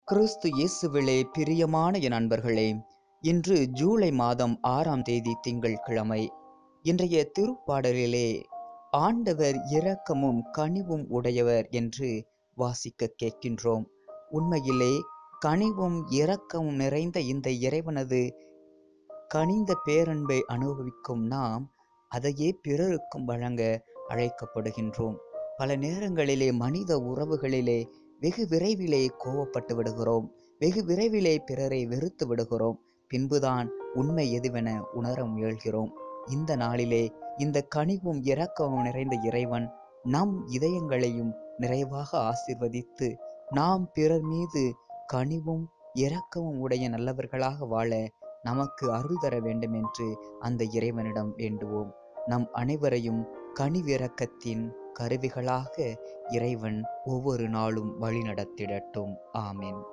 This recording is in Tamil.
கிறிஸ்து இயேசுவிலே பிரியமான என் அன்பர்களே இன்று ஜூலை மாதம் ஆறாம் தேதி திங்கட்கிழமை இன்றைய திருப்பாடலிலே ஆண்டவர் இரக்கமும் கனிவும் உடையவர் என்று வாசிக்க கேட்கின்றோம் உண்மையிலே கனிவும் இரக்கமும் நிறைந்த இந்த இறைவனது கனிந்த பேரன்பை அனுபவிக்கும் நாம் அதையே பிறருக்கும் வழங்க அழைக்கப்படுகின்றோம் பல நேரங்களிலே மனித உறவுகளிலே வெகு விரைவிலே கோவப்பட்டு விடுகிறோம் வெகு விரைவிலே பிறரை வெறுத்து விடுகிறோம் பின்புதான் உண்மை எதுவென உணர முயல்கிறோம் இந்த நாளிலே இந்த கனிவும் இரக்கமும் நிறைந்த இறைவன் நம் இதயங்களையும் நிறைவாக ஆசிர்வதித்து நாம் பிறர் மீது கனிவும் இரக்கமும் உடைய நல்லவர்களாக வாழ நமக்கு அருள் தர வேண்டும் என்று அந்த இறைவனிடம் வேண்டுவோம் நம் அனைவரையும் கனிவிரக்கத்தின் கருவிகளாக இறைவன் ஒவ்வொரு நாளும் வழிநடத்திடட்டும் ஆமென்